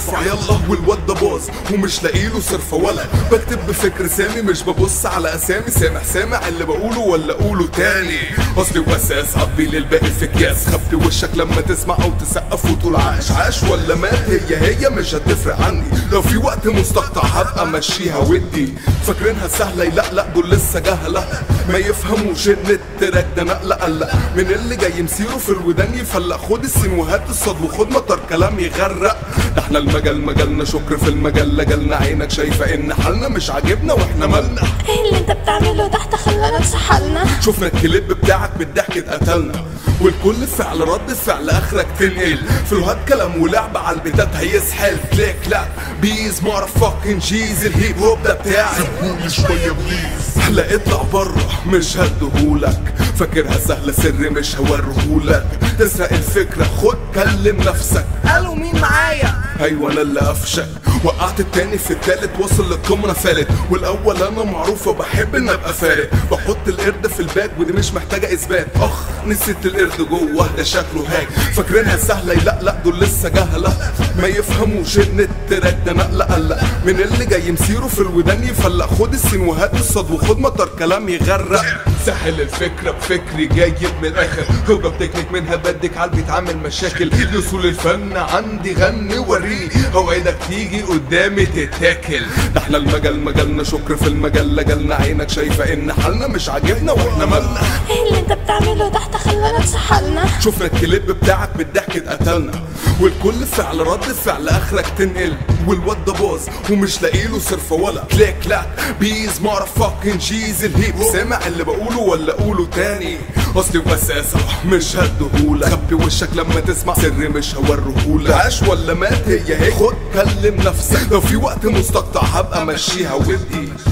ارفع يلا والواد ده باظ ومش لاقيله صرفه ولا بكتب بفكر سامي مش ببص على اسامي سامع سامع اللي بقوله ولا اقوله تاني اصلي واساس عبي للباقي في اكياس خبي وشك لما تسمع او تسقف وتقول عاش عاش ولا مات هي هي مش هتفرق عني لو في وقت مستقطع هبقى ماشيها ودي فاكرينها سهله لا لا دول لسه جهله ما يفهموش ان التراك ده نقله قلق من اللي جاي مسيره في الودان يفلق خد السين وهات الصد وخد مطر كلام يغرق ده احنا المجال مجالنا شكر في المجال لجلنا عينك شايفه ان حالنا مش عاجبنا واحنا مالنا ايه اللي انت بتعمله تحت خلانا ننسى حالنا شفنا الكليب بتاعك بالضحك اتقتلنا والكل فعل رد فعل اخرك تنقل فلوهات كلام ولعب على البيتات هيسحل كليك لا بيز مار فاكن جيز الهيب هوب ده بتاعي سيبوني شوية بليز لا اطلع بره مش هديهولك فاكرها سهلة سر مش هوريهولك تسرق الفكرة خد كلم نفسك قالوا مين معايا ايوه انا اللي قفشك وقعت التاني في التالت وصل للقمة انا فالت والاول انا معروف وبحب ان ابقى فارق بحط القرد في الباك ودي مش محتاجة اثبات اخ نسيت القرد جوه ده شكله هاك فاكرينها سهلة لا لا دول لسه جهلة ما يفهموش ان التراك ده نقلة قلق من اللي جاي مسيره في الودان يفلق خد السين وهات الصد وخد مطر كلام يغرق سهل الفكرة بفكري جايب من الاخر هوجة بتكنيك منها بدك على بيتعمل مشاكل لصول الفن عندي غني وريني اوعدك تيجي قدامي تتاكل ده احنا المجال مجالنا شكر في المجال لجلنا عينك شايفة ان حالنا مش عاجبنا واحنا مالنا ايه اللي انت بتعمله تحت خلانا ننسى حالنا شفنا الكليب بتاعك بالضحك اتقتلنا والكل فعل رد فعل اخرك تنقل والواد ده باظ ومش لاقيله صرفه ولا كليك لا بيز مار فاكن جيز الهيب سامع اللي بقوله ولا اقوله تاني اصلي واساسا مش هديهولك خبي وشك لما تسمع سر مش هوريهولك عاش ولا مات هي هي خد كلم نفسك لو في وقت مستقطع هبقى ماشيها ودي